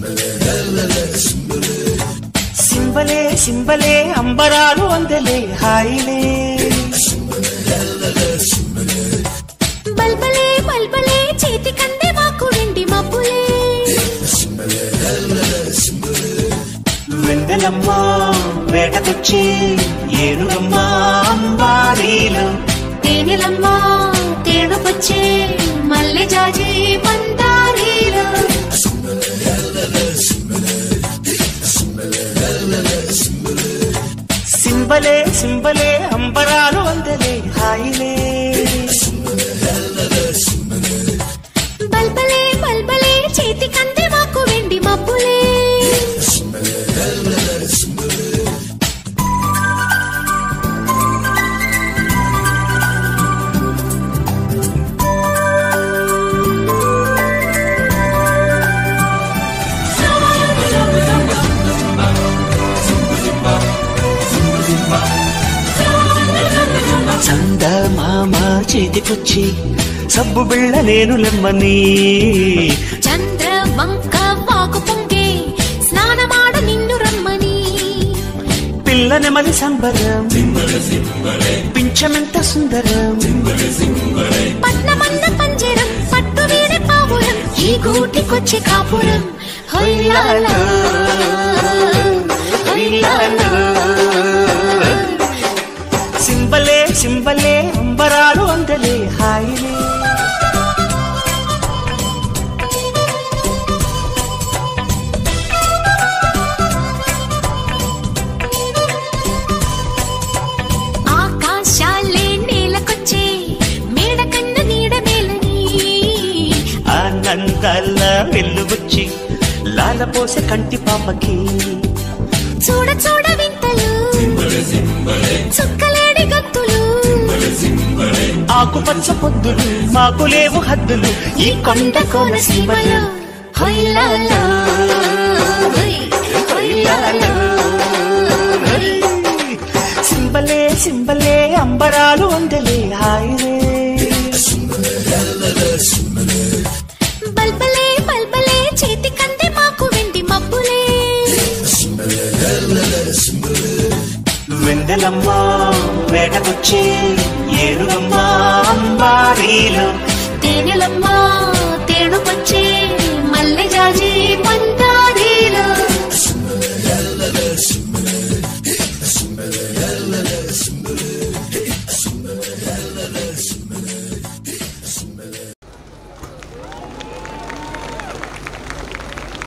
సింబలే సింబలే అంబరాలు అందలే హాయిలే బల్బలే బల్బలే చేతి కందే మాకు వెండి మబ్బులే వెందలమ్మ వేటకొచ్చి ఏనుగమ్మ అంబారీలు తేనెలమ్మ తేడుకొచ్చే మల్లె జాజి మందారీలు సింబలే సింబలే అంబరాలు అందలే హాయిలే బల్బలే బల్బలే చేతి కందే మాకు వెండి మబ్బులే చంద మామ చేతికొచ్చి సబ్బు బిళ్ళ నేను లెమ్మని చంద్ర వంక వాకు పొంగే స్నానమాడు నిన్ను రమ్మని పిల్ల నెమలి సంబరం పింఛమెంత సుందరం పట్నమన్న పంజరం పట్టు వీడి పావురం ఈ గూటికొచ్చి కాపురం హొయ్యాలా హొయ్యాలా సింబలే సింబలే అంబరాలు అందలే హాయిలే ఆకాశాలే నేలకొచ్చే మేడ కన్న నీడ మేలని ఆనందాల వెల్లుబుచ్చి లాలపోసే కంటి పాపకి చూడ చూడ వింతలు చుక్కలేడి గత్తులు ఆకుపచ్చ పొద్దులు మాకు లేవు హద్దులు ఈ కొండ కోన సీమలో హొయ్యాలా హొయ్, హొయ్యాలా హొయ్. సింబలే సింబలే అంబరాలు అందలే హాయిలే బల్బలే బల్బలే చేతి కందే మాకు వెండి మబ్బులే వెందెలమ్మ వేటకొచ్చి ఏనుగమ్మ అంబారీలు తేనెలమ్మ తేడుకొచ్చే మల్లె జాజి మంద